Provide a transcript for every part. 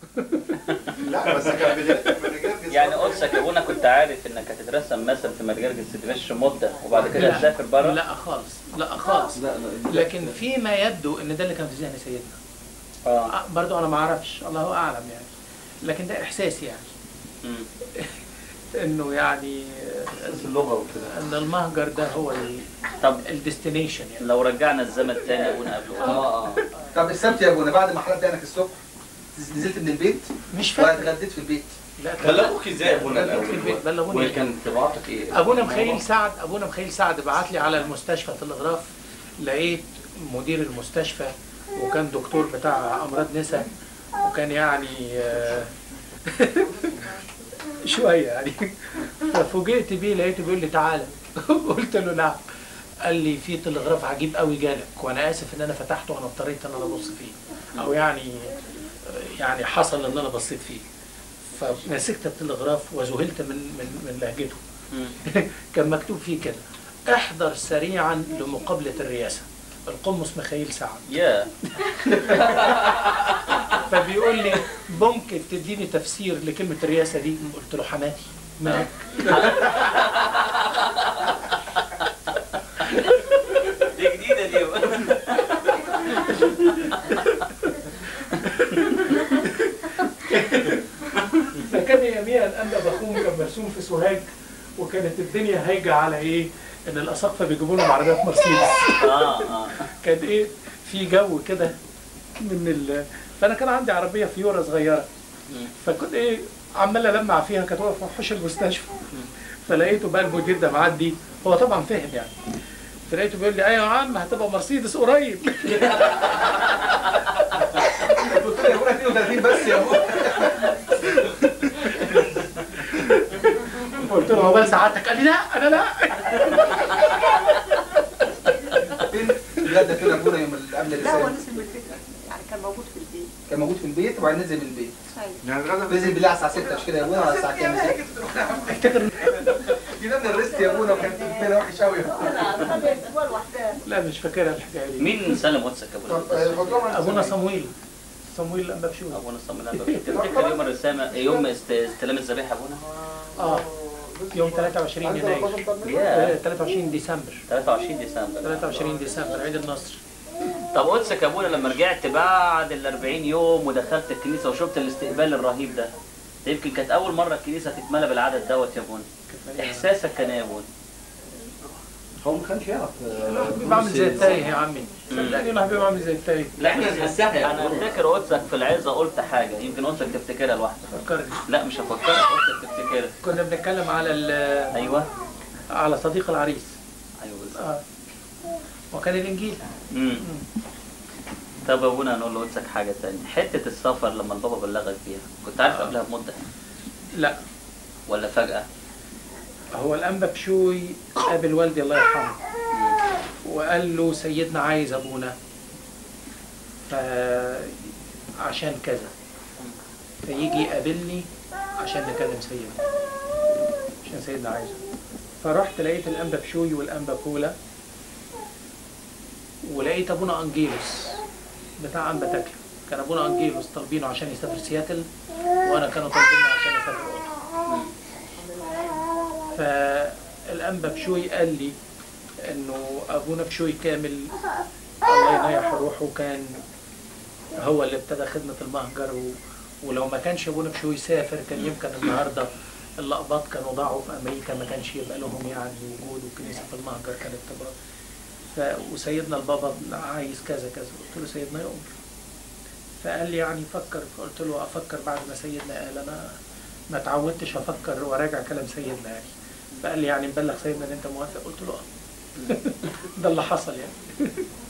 لا بس كان بدايتك من رجال يعني قدسك يا ابونا كنت عارف انك هتترسم مثلا في مدرجة دمشق مدة وبعد كده لا. هتسافر بره؟ لا خالص لا خالص لا لا لكن فيما يبدو ان ده اللي كان في ذهن سيدنا اه آه، برضو انا ما اعرفش الله اعلم يعني لكن ده احساسي يعني مم. انه يعني بس اللغه وكده ان المهجر ده هو طب الديستنيشن يعني لو رجعنا الزمن تاني يا ابونا قبل اه اه طب السبت يا ابونا بعد ما حلقت عينك الصبح نزلت من البيت مش فاكر واتغديت في البيت لا كان- بلغوك ازاي يا ابونا بلغوك في البيت، بلغوني. وكان طباعتك ايه؟ ابونا مخيل سعد ابونا مخيل سعد بعت لي على المستشفى تلغراف لقيت مدير المستشفى وكان دكتور بتاع امراض نساء وكان يعني آه، شويه يعني ففوجئت بيه لقيته بيقول لي تعالى قلت له نعم قال لي في تلغراف عجيب قوي جالك وانا اسف ان انا فتحته وانا اضطريت ان انا ابص فيه او يعني يعني حصل ان انا بصيت فيه فمسكت التلغراف وذهلت من من من لهجته مم. كان مكتوب فيه كده احضر سريعا لمقابلة الرئاسة القمص مخيل سعد يا فبيقول لي ممكن تديني تفسير لكلمة الرئاسة دي قلت له حماتي مالك دي جديدة دي فكان يوميها الأنبا بخوم كان مرسوم في سوهاج وكانت الدنيا هايجة على إيه إن الأساقفة بيجيبوا لهم عربيات مرسيدس اه اه كان إيه في جو كده من ال فأنا كان عندي عربية فيورا صغيرة مم. فكنت ايه عمال المع فيها كانت واقفه في حوش المستشفى فلقيته بقى المدير ده معدي هو طبعا فهم يعني فلقيته بيقول لي ايوه يا عم هتبقى مرسيدس قريب قلت له يا ابونا 32 بس يا ابونا قلت له عقبال سعادتك قال لي لا انا لا فين بجد فين ابونا يوم اللي قبل لا هو الرساله نزل من البيت يعني كان موجود في البيت كان موجود في البيت وبعدين نزل من البيت أيوة. يعني الغدا نزل بالله على الساعه 6 مش كده يا ابونا ولا الساعه كام نزل؟ افتكر جينا من الريست يا ابونا وكان فينا وحش قوي لا خد اسبوع لوحدها لا مش فاكرها الحكايه دي مين سلم قدسك يا ابونا؟ ابونا صمويل صمويل لما بشوي ابونا صمد تفتكر يوم الرسامة يوم است- استلام الذبيحة يا ابونا؟ اه يوم 23 يناير يا آه، 23 ديسمبر 23 ديسمبر 23 ديسمبر عيد النصر طب قدسك يا ابونا لما رجعت بعد ال 40 يوم ودخلت الكنيسة وشفت الاستقبال الرهيب ده ده يمكن كانت أول مرة الكنيسة تتملى بالعدد دوت يا ابونا إحساسك كان إيه يا ابونا؟ هو ما كانش يعرف آه، بعمل زي التايه يا عمي صدقني انا ببقى بعمل زي التايه لا إحنا بس نحسها يا أنا أبونا. أفتكر قدسك في العظة قلت حاجة يمكن قدسك تفتكرها لوحدك فكرني لا مش هفكرك قدسك تفتكرها كنا بنتكلم على ال- أيوه على صديق العريس أيوه بالظبط اه وكان الانجيل مم. طب يا ابونا هنقول لقدسك حاجة تانية حتة السفر لما البابا بلغك بيها كنت عارف قبلها بمدة لا ولا فجأة؟ هو الانبا بشوي قابل والدي الله يرحمه وقال له سيدنا عايز ابونا فعشان كذا فيجي يقابلني عشان نكلم سيدنا عشان سيدنا عايزه فرحت لقيت الانبا بشوي والانبا كولا ولقيت ابونا انجيلوس بتاع انبا تاكل كان ابونا انجيلوس طالبينه عشان يسافر سياتل وانا كانوا طالبيني عشان اسافر اوروبا فالانبا بشوي قال لي انه ابونا بشوي كامل الله يريح روحه كان هو اللي ابتدى خدمة المهجر و... ولو ما كانش ابونا بشوي سافر كان يمكن النهارده اللقباط كانوا ضاعوا في امريكا ما كانش يبقى لهم يعني وجود وكنيسة المهجر كانت تبقى ف... وسيدنا البابا عايز كذا كذا قلت له سيدنا يؤمر فقال لي يعني فكر فقلت له افكر بعد ما سيدنا قال انا ما تعودتش افكر وراجع كلام سيدنا يعني فقال لي يعني مبلغ سيدنا ان انت موافق قلت له اه ده اللي حصل يعني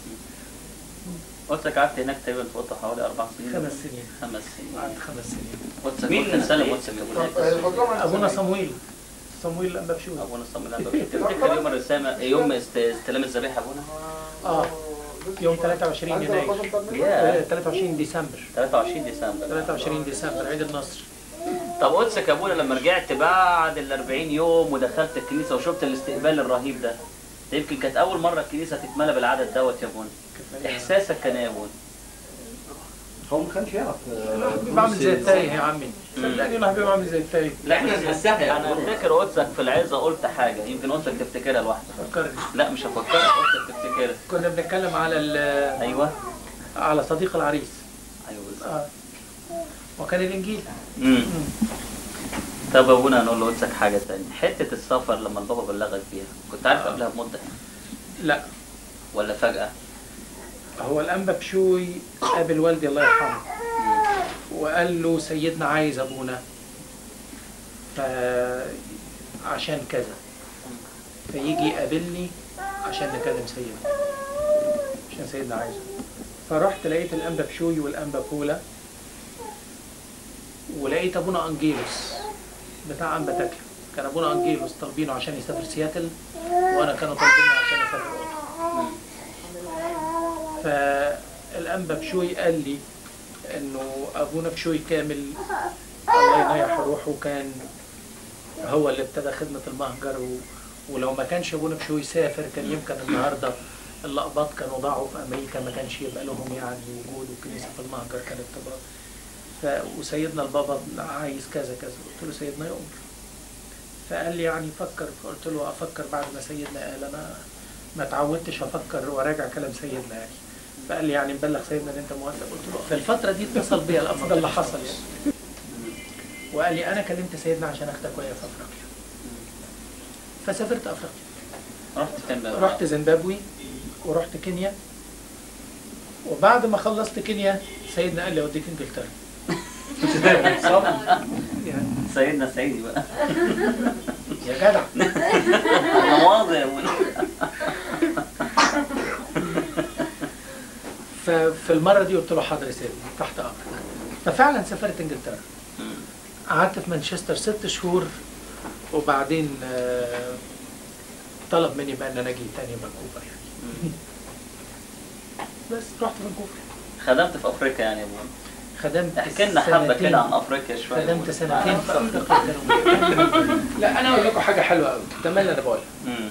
قدسك قعدت هناك تقريبا في اوضه حوالي اربع سنين خمس سنين خمس سنين قعدت خمس سنين قدسك مين سلم قدسك يا ابونا؟ ابونا صمويل صمويل الانبا بشوي ابونا صمد تفتكر يوم الرسامة يوم است- استلام الذبيحة يا ابونا؟ اه يوم 23 يناير يا آه، 23 ديسمبر 23 ديسمبر 23 ديسمبر عيد النصر طب قدسك يا ابونا لما رجعت بعد ال 40 يوم ودخلت الكنيسة وشفت الاستقبال الرهيب ده ده يمكن كانت أول مرة الكنيسة تتملى بالعدد دوت يا ابونا إحساسك كان إيه يا ابونا؟ هو ما كانش يعرف آه، بعمل زي فلوس- التايه يا عمي صدقني الواحد بعمل زي التايه لا إحنا بس نحسها انا يعني. افتكر قدسك في العظه قلت حاجه يمكن قدسك تفتكرها لوحدك فكرني لا مش هفكرك قدسك تفتكرها كنا بنتكلم على ال- ايوه على صديق العريس ايوه بالظبط اه وكان الانجيل مم. طب يا ابونا نقول له قدسك حاجه تانية حته السفر لما البابا بلغك فيها كنت عارف قبلها بمده لا ولا فجاه هو الانبا بشوي قابل والدي الله يرحمه وقال له سيدنا عايز ابونا فعشان كذا فيجي يقابلني عشان نكلم سيدنا عشان سيدنا عايزه فرحت لقيت الانبا بشوي والانبا بولا ولقيت ابونا انجيلوس بتاع انبا تكلم كان ابونا انجيلوس طالبينه عشان يسافر سياتل وانا كانوا طالبيني عشان اسافر اوروبا فالانبا بشوي قال لي انه ابونا بشوي كامل الله ينيح روحه كان هو اللي ابتدى خدمة المهجر و... ولو ما كانش ابونا بشوي سافر كان يمكن النهارده اللقباط كانوا ضاعوا في امريكا ما كانش يبقى لهم يعني وجود والكنيسه في المهجر كانت تبقى ف... وسيدنا البابا عايز كذا كذا قلت له سيدنا يؤمر فقال لي يعني فكر فقلت له افكر بعد ما سيدنا قال انا ما تعودتش افكر وراجع كلام سيدنا يعني فقال لي يعني مبلغ سيدنا ان انت موافق قلت له في الفتره دي اتصل بيا الامر ده اللي حصل يعني وقال لي انا كلمت سيدنا عشان اخدك ويا في افريقيا فسافرت افريقيا رحت فين بقى؟ رحت زيمبابوي ورحت كينيا وبعد ما خلصت كينيا سيدنا قال لي اوديك انجلترا يعني سيدنا سعيدي بقى يا جدع انا واضح يا ابونا ففي المره دي قلت له حاضر يا سيدي تحت امرك ففعلا سافرت انجلترا قعدت في مانشستر ست شهور وبعدين آه، طلب مني بقى ان انا اجي تاني فانكوفر يعني بس رحت فانكوفر خدمت في افريقيا يعني يا ابونا خدمت احكي لنا حبه سنتين. كده عن افريقيا شويه يا خدمت أبونا. سنتين في افريقيا كانوا لا انا اقول لكم حاجه حلوه قوي ده اللي انا بقولها مم.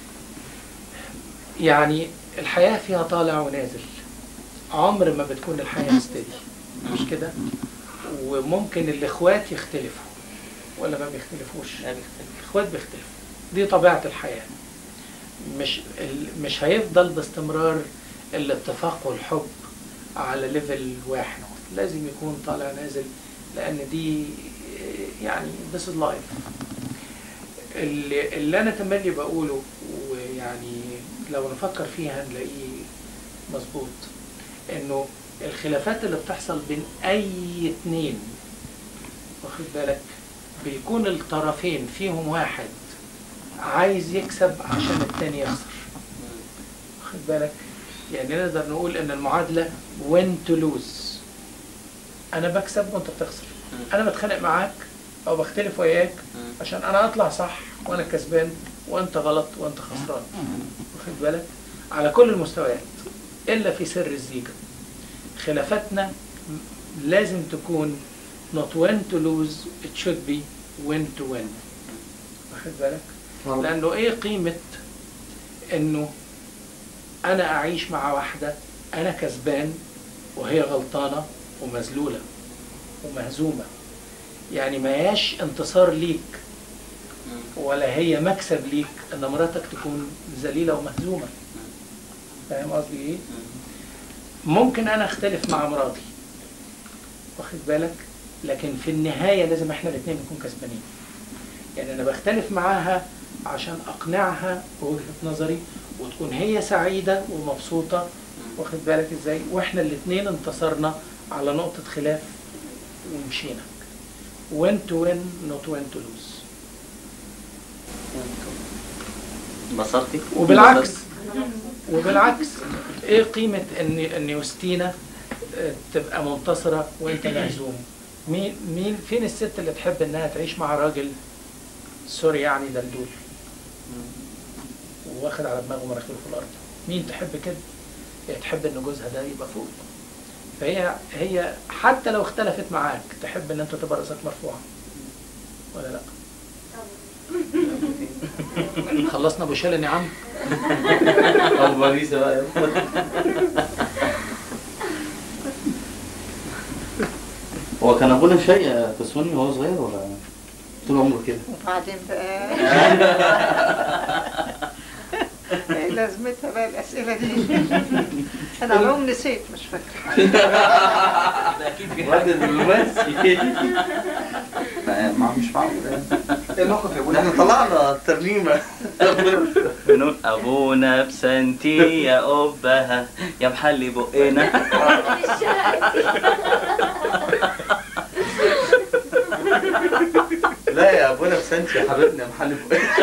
يعني الحياه فيها طالع ونازل عمر ما بتكون الحياه مستدي مش كده وممكن الاخوات يختلفوا ولا ما بيختلفوش لا بيختلف. الاخوات بيختلفوا دي طبيعه الحياه مش ال- مش هيفضل باستمرار الاتفاق والحب على ليفل واحد لازم يكون طالع نازل لان دي يعني this is life اللي, اللي انا تملي بقوله ويعني لو نفكر فيها هنلاقيه مظبوط انه الخلافات اللي بتحصل بين اي اتنين واخد بالك بيكون الطرفين فيهم واحد عايز يكسب عشان التاني يخسر واخد بالك يعني نقدر نقول ان المعادله when to lose انا بكسب وانت بتخسر انا بتخانق معاك او بختلف وياك عشان انا اطلع صح وانا كسبان وانت غلط وانت خسران واخد بالك على كل المستويات الا في سر الزيجه خلافاتنا م- لازم تكون not when to lose it should be when to win واخد بالك لانه ايه قيمه انه انا اعيش مع واحده انا كسبان وهي غلطانه ومذلوله ومهزومه يعني ما هياش انتصار ليك ولا هي مكسب ليك ان مراتك تكون ذليله ومهزومه فاهم قصدي ايه ممكن انا اختلف مع مراتي واخد بالك لكن في النهايه لازم احنا الاثنين نكون كسبانين يعني انا بختلف معاها عشان اقنعها بوجهه نظري وتكون هي سعيده ومبسوطه واخد بالك ازاي واحنا الاثنين انتصرنا على نقطه خلاف ومشينا when to win not when to lose انبسطتي؟ وبالعكس وبالعكس ايه قيمه ان ان يوستينا آه، تبقى منتصره وانت مهزوم مين مين فين الست اللي تحب انها تعيش مع راجل سوري يعني دلدول واخد على دماغه مراخيره في الارض مين تحب كده هي تحب ان جوزها ده يبقى فوق فهي هي حتى لو اختلفت معاك تحب ان انت تبقى راسك مرفوعه ولا لا خلصنا ابو شلن يا عم او باريس بقى هو كان ابونا شيء تسوني وهو صغير ولا طول عمره كده؟ وبعدين بقى ايه لازمتها بقى الاسئله دي انا العموم نسيت مش فاكره ده اكيد في راجل دبلوماسي ما مش معقول يعني. ايه الموقف يا ابونا احنا طلعنا الترنيمه بنقول ابونا بسنتي يا ابها يا محلي بقنا لا يا ابونا بسنتي يا حبيبنا يا محل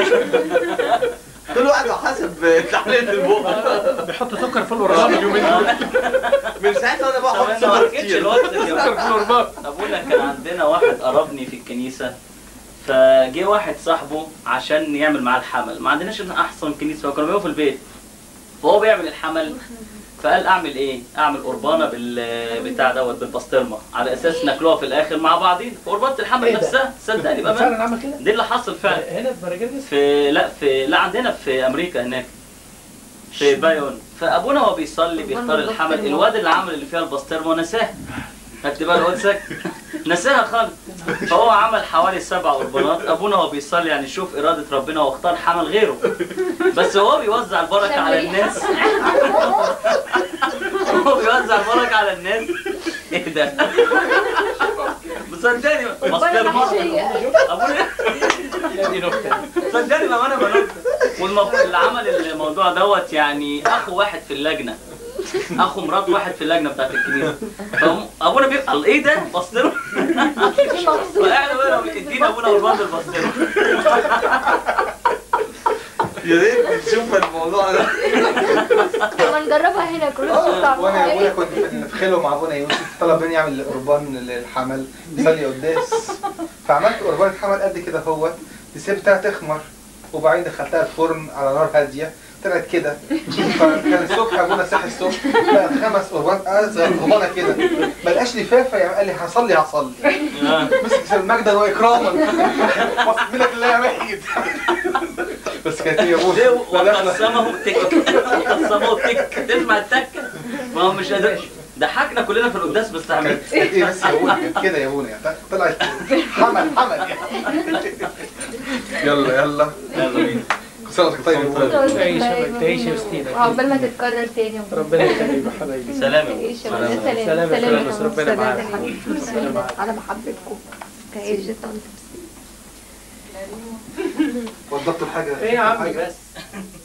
كل واحد على حسب تحلية البق بيحط سكر في الورقه اليومين دول من ساعتها وانا بقى طب احط انا ما سكر ركبتش كتير الوقت سكر في الورقه ابونا كان عندنا واحد قربني في الكنيسه فجه واحد صاحبه عشان يعمل معاه الحمل ما عندناش إن احسن كنيسه فكانوا بيقفوا في البيت فهو بيعمل الحمل فقال اعمل ايه؟ اعمل قربانه بالبتاع دوت بالبسطرمه على اساس ناكلوها في الاخر مع بعضين في قربانه الحمل إيه ده؟ نفسها صدقني بقى فعلا عمل كده دي اللي حصل فعلا هنا في مراجلس في لا في لا عندنا في امريكا هناك في بايون فابونا وهو بيصلي بيختار الحمل الواد اللي عمل اللي فيها البسطرمه نساها خدت بالك الواد ساكت نساها خالص فهو عمل حوالي سبع قربانات ابونا وهو بيصلي يعني شوف اراده ربنا واختار حمل غيره بس هو بيوزع البركه على الناس هو بيوزع البركه على الناس ايه ده صدقني بسطرمه ابونا دي نكته صدقني بقى انا بنط والمف... اللي عمل الموضوع دوت يعني اخو واحد في اللجنه اخو مرات واحد في اللجنه بتاعت الكنيسه فهم- ابونا بيقال ايه ده بسطرمه فقاعد بقى ادينا ابونا قربان بالبسطرمه يا ريت نشوف الموضوع ده لما نجربها هنا كلنا نشوف اه وانا يا ابويا طعمها كنت في في خلوه مع ابونا يوسف طلب مني اعمل قربان للحمل يصلي قداس فعملت قربان الحمل قد كده هو سبتها تخمر وبعدين دخلتها الفرن على نار هاديه طلعت كده فكان الصبح ابونا صحي الصبح بقى خمس قربان اصغر قربانه كده ما لقاش لفافه يعني قال لي هصلي هصلي مسك مجدا واكراما منك الله يا وحيد بس كانت ايه يا ابونا ليه لا، لا، وقسمه تك وقسمه تك تسمع التكه ما هو مش قادر ضحكنا كلنا في القداس بس كانت عمل كانت ايه بس يا ابونا كانت كده يا ابونا يعني طلعت حمل حمل يعني يلا يلا يلا بينا كل سنه وانت طيب يا ابونا تعيش يا- تعيش يا ستينا وعقبال ما تتكرر تاني ربنا يخليك يا حبايبي سلام يا تعيش يا سلام. ولاد. سلام يا سلام فلوس، ربنا معاك. سلام معاك. على محبتكم تعيش يا طنط وضبطوا الحاجه ايه يا عم حاجة. بس